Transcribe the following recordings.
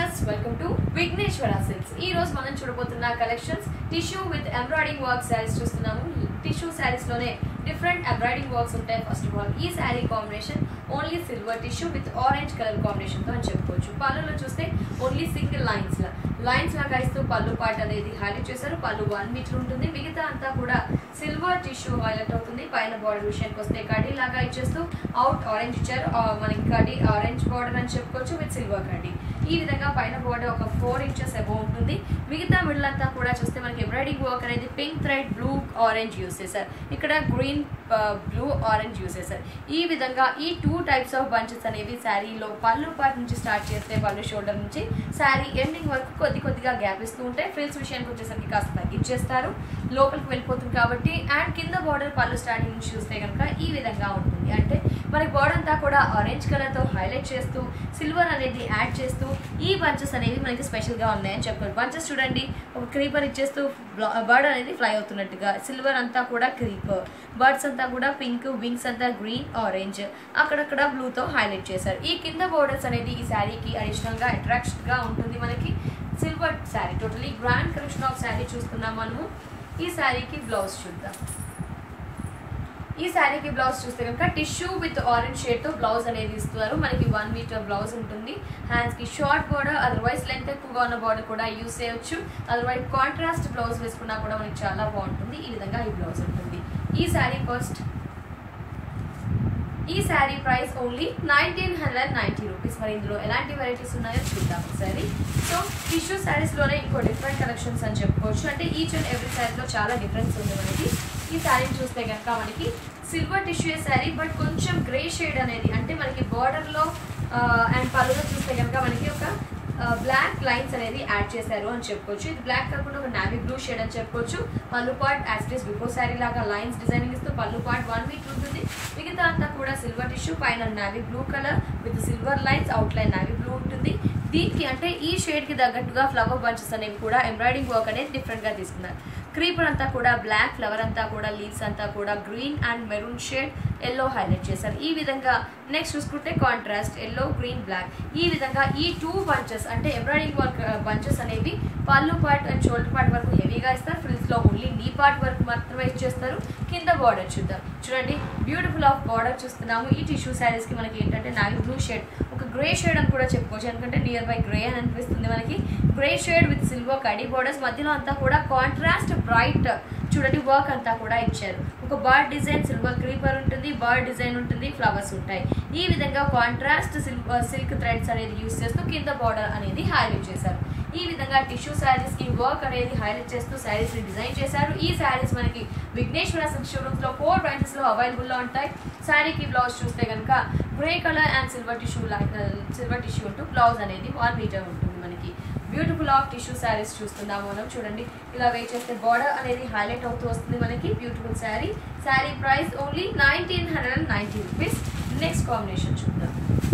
viewers welcome to Vighneshwara silks ఈ రోజు మనం చూడబోతున్న collections tissue with embroidering work saris చూస్తున్నాము టిష్యూ శారీస్ లోనే డిఫరెంట్ ఎంబ్రాయిడింగ్ వర్క్స్ ఉంటాయి ఫస్ట్ ఆఫ్ ఆల్ ఈ sari combination only silver tissue with orange colour combination తో అని చెప్పుకోవచ్చు పళ్ళులో చూస్తే ఓన్లీ సింగిల్ లైన్స్ లా లైన్స్ లాగా ఇస్తూ పళ్ళు పాట అనేది హైలైట్ చేశారు పళ్ళు వన్ మీటర్ ఉంటుంది మిగతా అంతా కూడా సిల్వర్ టిష్యూ హైలైట్ అవుతుంది పైన బార్డర్ విషయానికి వస్తే కడీ లాగా ఇచ్చేస్తూ అవుట్ ఆరెంజ్ ఇచ్చారు ఆ, మనకి కడీ ఆరెంజ్ బార్డర్ అని చెప్పుకోవచ్చు విత్ సిల్వర్ కడీ ఈ విధంగా పైన బార్డర్ ఒక ఫోర్ ఇంచెస్ అబో ఉంటుంది మిగతా మిడిల్ అంతా కూడా చూస్తే మనకి ఎంబ్రాయిడింగ్ వర్క్ అనేది pink thread blue orange use చేశారు ఇక్కడ గ్రీన్ బ్లూ ఆరెంజ్ యూస్ చేశారు ఈ విధంగా ఈ టూ టైప్స్ ఆఫ్ బంచెస్ అనేవి శారీలో పళ్ళు పార్ట్ నుంచి స్టార్ట్ చేస్తే పళ్ళు షోల్డర్ నుంచి శారీ ఎండింగ్ వరకు కొద్ది కొద్దిగా గ్యాప్ ఇస్తూ ఉంటాయి ఫ్రిల్స్ విషయానికి వచ్చేసరికి కాస్త తగ్గించేస్తారు లోపలికి వెళ్ళిపోతుంది కాబట్టి అండ్ కింద బార్డర్ పళ్ళు స్టార్టింగ్ నుంచి చూస్తే కనుక ఈ విధంగా ఉంటుంది అంటే మనకి బార్డర్ అంతా కూడా ఆరెంజ్ కలర్తో హైలైట్ చేస్తూ సిల్వర్ అనేది యాడ్ చేస్తూ ఈ బంచెస్ అనేవి మనకి స్పెషల్గా ఉన్నాయని చెప్తారు బంచెస్ చూడండి ఒక క్రీపర్ ఇచ్చేస్తూ బర్డ్ అనేది ఫ్లై అవుతున్నట్టుగా సిల్వర్ అంతా కూడా క్రీపర్ బర్డ్స్ అంతా కూడా పింక్ వింగ్స్ అంతా గ్రీన్ ఆరెంజ్ అక్కడక్కడ బ్లూతో హైలైట్ చేశారు ఈ కింద బోర్డర్స్ అనేది ఈ శారీకి అడిషనల్గా అట్రాక్షన్గా ఉంటుంది మనకి silver sari totally grand collection of sari చూస్తున్నాం మనము ఈ శారీకి బ్లౌజ్ చూద్దాం ఈ శారీకి బ్లౌజ్ చూస్తే కనుక టిష్యూ విత్ ఆరెంజ్ షేడ్ తో బ్లౌజ్ అనేది ఇస్తున్నారు మనకి వన్ మీటర్ బ్లౌజ్ ఉంటుంది హ్యాండ్స్ కి షార్ట్ బార్డర్ అదర్వైజ్ లెంత్ ఎక్కువగా ఉన్న బార్డర్ కూడా యూస్ చేయొచ్చు అదర్వైజ్ కాంట్రాస్ట్ బ్లౌజ్ వేసుకున్నా కూడా మనకి చాలా బాగుంటుంది ఈ విధంగా ఈ బ్లౌజ్ ఉంటుంది ఈ శారీ కాస్ట్ ఈ sari price only nineteen hundred ninety rupees మరి ఇందులో ఎలాంటి వెరైటీస్ ఉన్నాయో చూద్దాం ఒకసారి సో టిష్యూ శారీస్లోనే ఇంకో డిఫరెంట్ కలెక్షన్స్ అని చెప్పుకోవచ్చు అంటే ఈచ్ అండ్ ఎవ్రీ శారీలో చాలా డిఫరెన్స్ ఉంది మనకి ఈ శారీని చూస్తే కనుక మనకి సిల్వర్ టిష్యూ శారీ బట్ కొంచెం గ్రే షేడ్ అనేది అంటే మనకి బార్డర్లో అండ్ పళ్ళులో చూస్తే కనుక మనకి ఒక బ్లాక్ లైన్స్ అనేది యాడ్ చేశారు అని చెప్పుకోవచ్చు ఇది బ్లాక్ కాకుండా ఒక నావీ బ్లూ షేడ్ అని చెప్పుకోవచ్చు పళ్ళు part as it is before sari లాగా లైన్స్ డిజైనింగ్ ఇస్తూ పళ్ళు పార్ట్ వన్ మీటర్ ఉంటుంది మిగతా అంతా కూడా సిల్వర్ టిష్యూ పైన navy blue colour with silver lines outline navy blue ఉంటుంది దీనికి అంటే ఈ షేడ్కి తగ్గట్టుగా ఫ్లవర్ బంచెస్ అనేవి కూడా ఎంబ్రాయిడింగ్ వర్క్ అనేది డిఫరెంట్గా తీసుకున్నారు క్రీపర్ అంతా కూడా బ్లాక్ ఫ్లవర్ అంతా కూడా లీవ్స్ అంతా కూడా green and maroon shade yellow highlight చేశారు ఈ విధంగా నెక్స్ట్ చూసుకుంటే కాంట్రాస్ట్ ఎల్లో గ్రీన్ బ్లాక్ ఈ విధంగా ఈ టూ బంచెస్ అంటే ఎంబ్రాయిడింగ్ వర్క్ బంచెస్ అనేవి పళ్ళు పార్ట్ అండ్ షోల్డర్ పార్ట్ వరకు హెవీగా ఇస్తారు ఫ్రిల్స్ లో ఓన్లీ నీ పార్ట్ వరకు మాత్రమే ఇచ్చేస్తారు కింద బార్డర్ చూద్దాం చూడండి బ్యూటిఫుల్ ఆఫ్ బార్డర్ చూస్తున్నాము ఈ టిష్యూ శారీస్ కి మనకి ఏంటంటే నావీ బ్లూ షేడ్ ఒక గ్రే షేడ్ అని కూడా చెప్పుకోవచ్చు ఎందుకంటే నియర్ బై గ్రే అని అనిపిస్తుంది మనకి గ్రే షేడ్ విత్ సిల్వర్ కడీ బోర్డర్స్ మధ్యలో అంతా కూడా కాంట్రాస్ట్ బ్రైట్ చూడండి వర్క్ అంతా కూడా ఇచ్చారు ఒక బర్డ్ డిజైన్ సిల్వర్ క్రీపర్ ఉంటుంది బర్డ్ డిజైన్ ఉంటుంది ఫ్లవర్స్ ఉంటాయి ఈ విధంగా కాంట్రాస్ట్ సిల్వర్ సిల్క్ థ్రెడ్స్ అనేది యూస్ చేస్తూ కింద బార్డర్ అనేది హైలైట్ చేశారు ఈ విధంగా టిష్యూ శారీస్ కి వర్క్ అనేది హైలైట్ చేస్తూ శారీస్ ని డిజైన్ చేశారు ఈ శారీస్ మనకి విఘ్నేశ్వర సిల్క్ షోరూమ్స్ లో ఫోర్ బ్రాంచెస్ లో అవైలబుల్ లో ఉంటాయి శారీకి బ్లౌజ్ చూస్తే కనుక grey colour and silver tissue silver tissue ఉంటూ బ్లౌజ్ అనేది వన్ మీటర్ ఉంటుంది మనకి బ్యూటిఫుల్ ఆఫ్ టిష్యూ శారీస్ చూస్తున్నాము మనం చూడండి ఇలా వెయిట్ చేస్తే బార్డర్ అనేది హైలైట్ అవుతూ వస్తుంది మనకి beautiful sari sari price only nineteen hundred and ninety rupees next combination చూద్దాం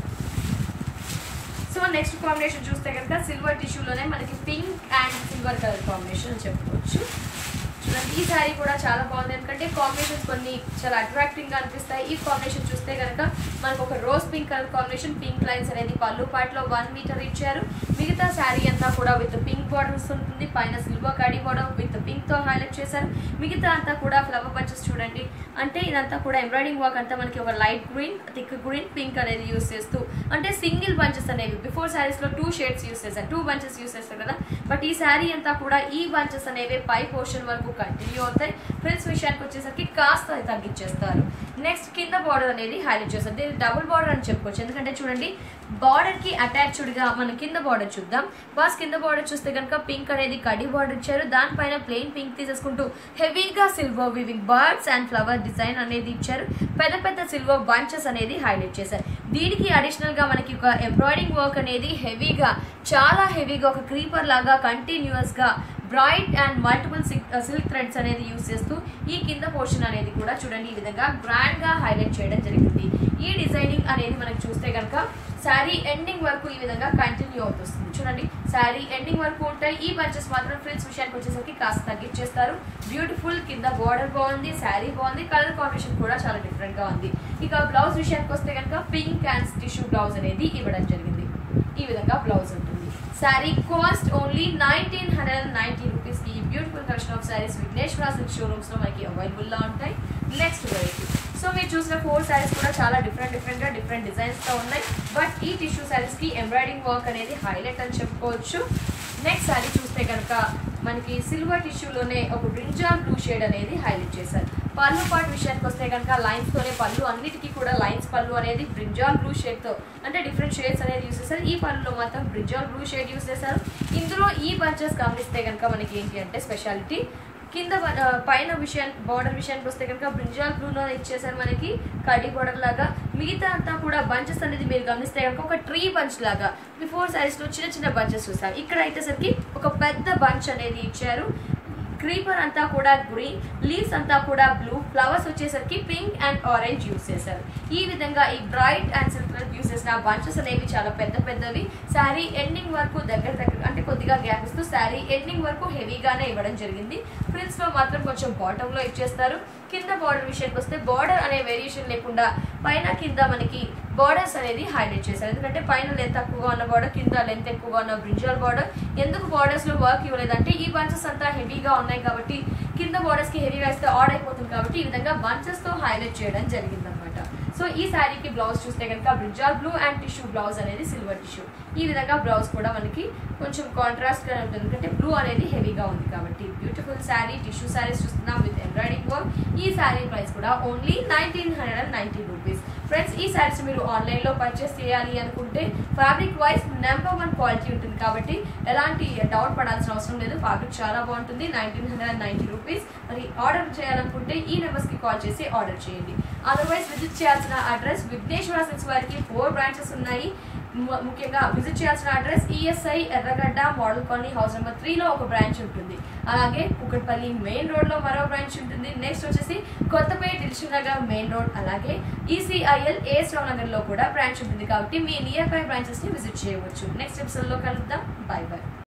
సో నెక్స్ట్ కాంబినేషన్ చూస్తే కనుక సిల్వర్ టిష్యూలోనే మనకి pink and silver colour combination అని చెప్పుకోవచ్చు చూడండి ఈ శారీ కూడా చాలా బాగుంది ఎందుకంటే కాంబినేషన్స్ కొన్ని చాలా అట్రాక్టింగ్ గా అనిపిస్తాయి ఈ కాంబినేషన్ చూస్తే కనుక మనకు ఒక rose pink colour combination pink lines అనేది పళ్ళు పాటలో వన్ మీటర్ ఇచ్చారు మిగతా శారీ అంతా కూడా విత్ పింక్ బార్డర్స్ ఉంటుంది పైన సిల్వర్ కడీ బార్డర్ విత్ పింక్ తో హైలైట్ చేశారు మిగతా అంతా కూడా ఫ్లవర్ బంచెస్ చూడండి అంటే ఇదంతా కూడా ఎంబ్రాయిడింగ్ వర్క్ అంతా మనకి ఒక light green thick green pink అనేది యూస్ చేస్తూ అంటే సింగిల్ బంచెస్ అనేవి బిఫోర్ శారీస్ లో టూ షేడ్స్ యూస్ చేశారు టూ బంచెస్ యూస్ చేస్తారు కదా బట్ ఈ శారీ అంతా కూడా ఈ బంచెస్ అనేవి పై పోర్షన్ వరకు కంటిన్యూ అవుతాయి ఫ్రిల్స్ విషయానికి వచ్చేసరికి కాస్త తగ్గించేస్తారు నెక్స్ట్ కింద బార్డర్ అనేది హైలైట్ చేస్తారు దీన్ని డబుల్ బార్డర్ అని చెప్పుకోవచ్చు ఎందుకంటే చూడండి బార్డర్ కి అటాచ్డ్ గా మనం కింద బార్డర్ చూద్దాం బాస్ కింద బార్డర్ చూస్తే కనుక పింక్ అనేది కడి బార్డర్ ఇచ్చారు దానిపైన ప్లెయిన్ పింక్ తీసేసుకుంటూ హెవీగా silver weaving birds and flower design అనేది ఇచ్చారు పెద్ద పెద్ద సిల్వర్ బంచెస్ అనేది హైలైట్ చేశారు దీనికి అడిషనల్ గా మనకి ఒక ఎంబ్రాయిడింగ్ వర్క్ అనేది హెవీగా చాలా హెవీగా ఒక క్రీపర్ లాగా కంటిన్యూస్ గా bright and multiple silk threads అనేది యూస్ చేస్తూ ఈ కింద పోర్షన్ అనేది కూడా చూడండి ఈ విధంగా గ్రాండ్ గా హైలైట్ చేయడం జరిగింది ఈ డిజైనింగ్ అనేది మనకి చూస్తే కనుక శారీ ఎండింగ్ వరకు ఈ విధంగా కంటిన్యూ అవుతుంది చూడండి శారీ ఎండింగ్ వరకు ఉంటాయి ఈ బంచెస్ మాత్రం ఫ్రిల్స్ విషయానికి వచ్చేసరికి కాస్త తగ్గించేస్తారు బ్యూటిఫుల్ కింద బార్డర్ బాగుంది శారీ బాగుంది కలర్ కాంబినేషన్ కూడా చాలా డిఫరెంట్ గా ఉంది ఇక బ్లౌజ్ విషయానికి వస్తే కనుక పింక్ అండ్ టిష్యూ బ్లౌజ్ అనేది ఇవ్వడం జరిగింది ఈ విధంగా బ్లౌజ్ ఉంటుంది sari cost only nineteen hundred and ninety రూపీస్కి ఈ beautiful collection of saris Vighneshwara silk షోరూమ్స్లో మనకి అవైలబుల్లో ఉంటాయి నెక్స్ట్ వెరైటీ సో మీరు చూసిన ఫోర్ శారీస్ కూడా చాలా డిఫరెంట్ డిఫరెంట్గా డిఫరెంట్ డిజైన్స్తో ఉన్నాయి బట్ ఈ టిష్యూ శారీస్కి ఎంబ్రాయిడింగ్ వర్క్ అనేది హైలైట్ అని చెప్పుకోవచ్చు నెక్స్ట్ శారీ చూస్తే కనుక మనకి సిల్వర్ టిష్యూలోనే ఒక బ్రింజాల్ బ్లూ షేడ్ అనేది హైలైట్ చేశారు పళ్ళు పాటు విషయానికి వస్తే కనుక లైన్స్తోనే పళ్ళు అన్నిటికీ కూడా లైన్స్ పళ్ళు అనేది బ్రింజాల్ బ్లూ షేడ్తో అంటే డిఫరెంట్ షేడ్స్ అనేది యూస్ చేశారు ఈ పళ్ళులో మాత్రం బ్రింజాల్ బ్లూ షేడ్ యూస్ చేశారు ఇందులో ఈ బంచెస్ గమనిస్తే కనుక మనకి ఏంటి అంటే స్పెషాలిటీ కింద బ- ఆ, పైన విషయం బార్డర్ విషయానికి వస్తే కనుక బ్రింజాల్ బ్లూలో ఇచ్చేసారు మనకి కడ్డీ బార్డర్ లాగా మిగతా అంతా కూడా బంచెస్ అనేది మీరు గమనిస్తే కనుక ఒక ట్రీ బంచ్ లాగా బిఫోర్ లో చిన్న చిన్న బంచెస్ చూసారు ఇక్కడ అయితే సరికి ఒక పెద్ద బంచ్ అనేది ఇచ్చారు క్రీపర్ అంతా కూడా గ్రీన్ లీవ్స్ అంతా కూడా బ్లూ ఫ్లవర్స్ వచ్చేసరికి పింక్ అండ్ ఆరెంజ్ యూస్ చేశారు ఈ విధంగా ఈ బ్రైట్ అండ్ సిల్క్ యూస్ చేసిన బంచెస్ అనేవి చాలా పెద్ద పెద్దవి శారీ ఎండింగ్ వరకు దగ్గర దగ్గర అంటే కొద్దిగా గ్యాప్ ఇస్తూ శారీ ఎండింగ్ వరకు హెవీగానే ఇవ్వడం జరిగింది ఫ్రిల్స్ లో మాత్రం కొంచెం బాటమ్ లో ఇచ్చేస్తారు కింద బార్డర్ విషయానికి వస్తే బార్డర్ అనే వేరియేషన్ లేకుండా పైన కింద మనకి బార్డర్స్ అనేది హైలైట్ చేశారు ఎందుకంటే పైన లెంత్ తక్కువగా ఉన్న బార్డర్ కింద లెంత్ ఎక్కువగా ఉన్న బ్రింజాల్ బార్డర్ ఎందుకు బార్డర్స్ లో వర్క్ ఇవ్వలేదంటే ఈ బంచెస్ అంతా హెవీగా ఉన్నాయి కాబట్టి కింద బార్డర్స్ కి హెవీగా ఇస్తే ఆడ్ అయిపోతుంది కాబట్టి ఈ విధంగా బంచెస్ తో హైలైట్ చేయడం జరిగింది అనమాట సో ఈ శారీకి బ్లౌజ్ చూస్తే కనుక brinjal blue and tissue blouse అనేది సిల్వర్ టిష్యూ ఈ విధంగా బ్లౌజ్ కూడా మనకి కొంచెం కాంట్రాస్ట్ గా ఉంటుంది ఎందుకంటే బ్లూ అనేది హెవీగా ఉంది కాబట్టి బ్యూటిఫుల్ శారీ టిష్యూ శారీస్ చూస్తున్నాం విత్ ఎంబ్రాయిడింగ్ వర్క్ ఈ శారీ ప్రైస్ కూడా only nineteen hundred and ninety rupees friends ఈ శారీస్ మీరు ఆన్లైన్ లో పర్చేస్ చేయాలి అనుకుంటే fabric wise number one quality ఉంటుంది కాబట్టి ఎలాంటి డౌట్ పడాల్సిన అవసరం లేదు ఫ్యాబ్రిక్ చాలా బాగుంటుంది nineteen hundred and ninety rupees మరి ఆర్డర్ చేయాలనుకుంటే ఈ నెంబర్స్ కి కాల్ చేసి ఆర్డర్ చేయండి అదర్వైజ్ విజిట్ చేయాల్సిన అడ్రస్ విఘ్నేశ్వర సిల్క్స్ వారికి ఫోర్ బ్రాంచెస్ ఉన్నాయి ము- ముఖ్యంగా విజిట్ చేయాల్సిన address ESI Erragadda model colony house number త్రీలో ఒక బ్రాంచ్ ఉంటుంది అలాగే కుకట్పల్లి మెయిన్ రోడ్లో మరో బ్రాంచ్ ఉంటుంది నెక్స్ట్ వచ్చేసి కొత్తపేట దిల్షుక్ నగర్ మెయిన్ రోడ్ అలాగే ఈసీఐఎల్ ఏ స్ట్రావ్ నగర్లో కూడా బ్రాంచ్ ఉంటుంది కాబట్టి మీ నియర్ బై బ్రాంచెస్ని విజిట్ చేయవచ్చు నెక్స్ట్ ఎపిసోడ్లో కలుద్దాం బై బై